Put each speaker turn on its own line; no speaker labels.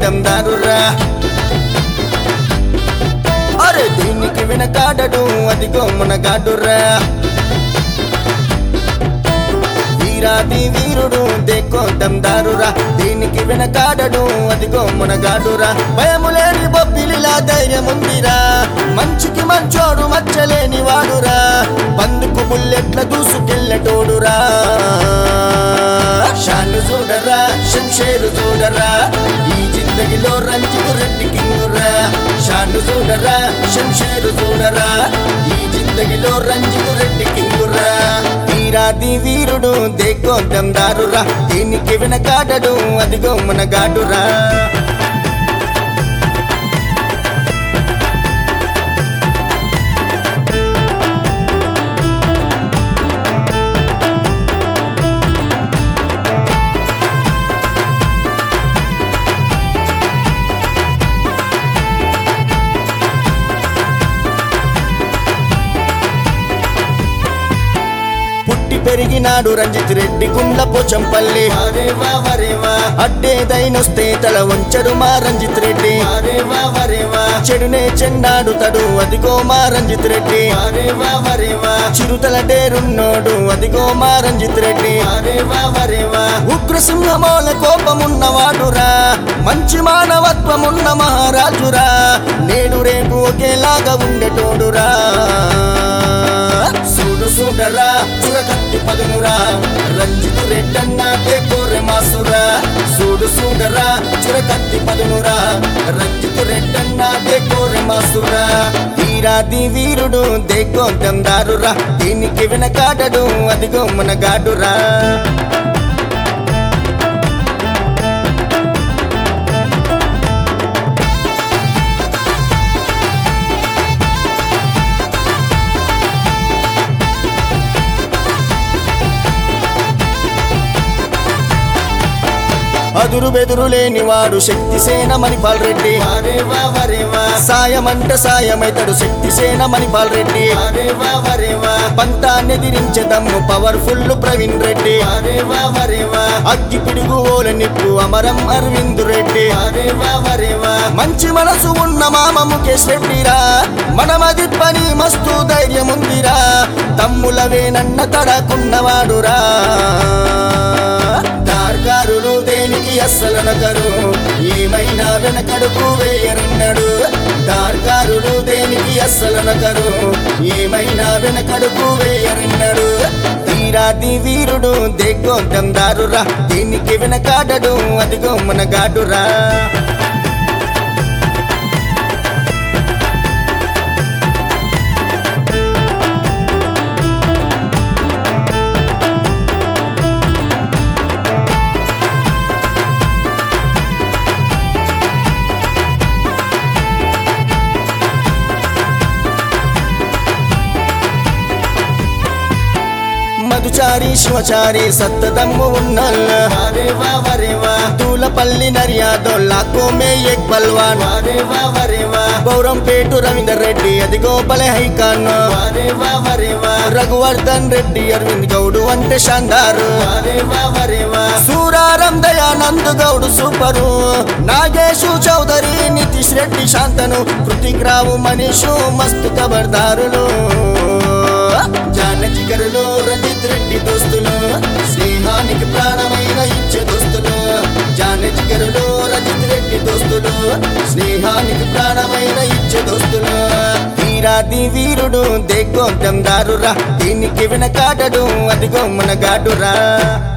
దమ్దారురా అరే దీనికి వెనకాడడు అదిగో మునగాడురా వీరాది వీరుడు దేకో దమ్దారురా దీనికి వెనకాడడు అదిగో మునగాడురా భయము లేని బొబ్బిలిలా ధైర్యం ఉందిరా మంచికి మంచోడు మచ్చలేని వాడురా బందుకు బుల్లెట్ల దూసుకెళ్ళటోడురా షాను చూడరా శంషేరు చూడరా ఈ జిందగిలో రంజితు రెడ్డి కింగురా షాను చూడరా శంషేరు చూడరా ఈ జిందగిలో రంజితు రెడ్డి కింగురా వీరాది వీరుడు దేకో దమ్దారురా దీనికి వెనకాడడు అదిగో మనగాడురా పుట్టి పెరిగినాడు రంజిత్ రెడ్డి గుండ్ల పోచంపల్లి
వరేవా వరేవా
అడ్డేదైనొస్తే తల వంచడు మా రంజిత్ రెడ్డి
వరేవా వరేవా
చెడునే చెండాడు తడు అదిగో మా రంజిత్ రెడ్డి
వరేవా వరేవా
చిరుతల డేరున్నోడు అదిగో మా రంజిత్ రెడ్డి
వరేవా వరేవా
ఉగ్రసింహమోల కోపమున్నవాడురా మంచి మానవత్వమున్న మహారాజురా నేడు రేపు ఒకేలాగా ఉండేటోడురా సూడు సూడరా చురకత్తి పదునురా రంజితు రెడ్డన్న కోరె మాసురా సూడు సూడరా చురకత్తి పదునురా రంజితు రెడ్డన్న కోరె మాసురా వీరాది వీరుడు దేకో దమ్దారురా దీనికి వెనకాడడు అదిగో మనగాడురా అదురు బెదురు లేనివాడు శక్తి సేన మణిపాల్ రెడ్డి
వరేవా వరేవా
సాయమంటే సాయమైతడు శక్తి సేన మణిపాల్ రెడ్డి
వరేవా వరేవా
పంతాన్నెదిరించే దమ్ము పవర్ఫుల్ ప్రవీణ్ రెడ్డి
వరేవా వరేవా
అగ్గి పిడుగు ఓల నిప్పు అమరం అరవింద్ రెడ్డి
వరేవా వరేవా
మంచి మనసు ఉన్న మామ ముఖేష్ రెడ్డిరా మనమది పని మస్తు ధైర్యం ఉందిరా తమ్ములవేనన్న తడకున్నవాడురా దార్గారులు దేనికి అస్సలనకరు ఏమైనా వెనకడుకు వేయరన్నాడు దార్గారులు దేనికి అస్సలనకరు ఏమైనా వెనకడుకు వేయరన్నాడు వీరాది వీరుడు దేగో దమ్దారురా దీనికి వెనకాడడు అదిగో మనగాడురా మధుచారి శివచారి సత్తదమ్ము ఉన్నల్ల
వరేవా వరేవా
తూలపల్లి నర్యాదొల్లా కోమే ఎక్ బల్వాన్
వరేవా వరేవా
బౌరంపేటు రవీందర్ రెడ్డి అదిగో బలే హైకాన్
వరేవా వరేవా
రఘువర్ధన్ రెడ్డి అరవింద్ గౌడు అంటే షాందారు
వరేవా వరేవా
సూరారం దయానంద్ గౌడు సూపరు నాగేశు చౌదరి నితీష్ రెడ్డి శాంతను కృతిక్ రావు మనీషు మస్తు ఖబర్దారులు జానకి గరులు రంజిత్ రెడ్డి దోస్తులు స్నేహానికి ప్రాణమైన ఇచ్చే దోస్తులు జానకి గరులు రంజిత్ రెడ్డి దోస్తులు స్నేహానికి ప్రాణమైన ఇచ్చే దోస్తులు వీరాది వీరుడు దేగో దమ్దారురా దీనికి వెనకాడడు అదిగో మనగాడురా